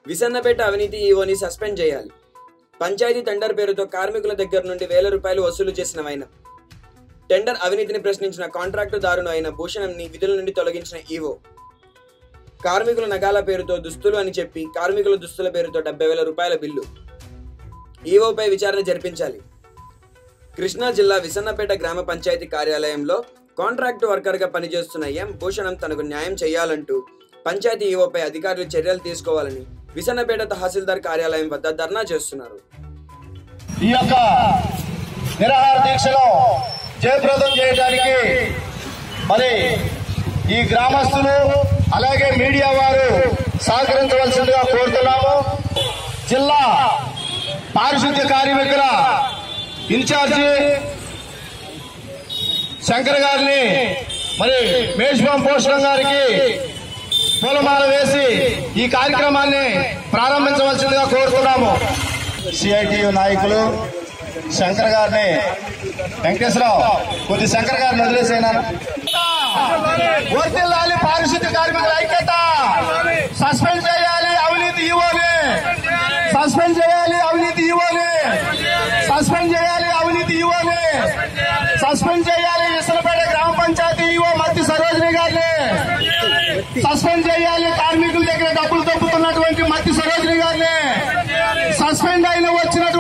విసన్నపేట అవినీతి ఈవోని సస్పెండ్ చేయాలి పంచాయతీ టెండర్ పేరుతో కార్మికుల దగ్గర నుండి వేల రూపాయలు వసూలు చేసిన ఆయన టెండర్ అవినీతిని ప్రశ్నించిన కాంట్రాక్టుదారును అయిన భూషణంని విధుల నుండి తొలగించిన ఈవో కార్మికుల నగాల పేరుతో దుస్తులు అని చెప్పి కార్మికుల దుస్తుల పేరుతో డెబ్బై వేల రూపాయల బిల్లు ఈవోపై విచారణ జరిపించాలి కృష్ణా జిల్లా విసన్నపేట గ్రామ పంచాయతీ కార్యాలయంలో కాంట్రాక్టు వర్కర్గా పనిచేస్తున్న ఎం భూషణం తనకు న్యాయం చేయాలంటూ పంచాయతీ ఈవోపై అధికారులు చర్యలు తీసుకోవాలని విసన్నపేట తహసీల్దార్ కార్యాలయం వద్ద ధర్నా చేస్తున్నారు ఈ యొక్క నిరాహార దీక్షలో జయప్రదం చేయడానికి మరి ఈ గ్రామస్తులు అలాగే మీడియా వారు సహకరించవలసిందిగా కోరుతున్నాము జిల్లా పారిశుద్ధ్య కార్మికుల ఇన్ఛార్జి శంకర్ గారిని మరి మేష్బాం పోషణం గారికి పూలమాల వేసి ఈ కార్యక్రమాన్ని ప్రారంభించవలసిందిగా కోరుతున్నాము సిఐటియు నాయకులు శంకర్ గారిని వెంకటేశ్వరరావు కొద్ది శంకర్ గారిని వదిలేసేనా వర్తిల్లాలి పారిశుద్ధ్య కార్మికుల ఐక్యత సస్పెండ్ చేయాలి అవినీతి ఈవోని సస్పెండ్ చేయాలి అవినీతి ఈవోని సస్పెండ్ చేయాలి అవినీతి ఈవోని సస్పెండ్ చేయాలి విసనపేట గ్రామ పంచాయతీ ఈవో మత్తి సరోజిని గారిని సస్పెండ్ చేయాలి కార్మికుల దగ్గర డబ్బులు తప్పుతున్నటువంటి మత్తి సరోజిని గారిని సస్పెండ్ అయిన వచ్చినటువంటి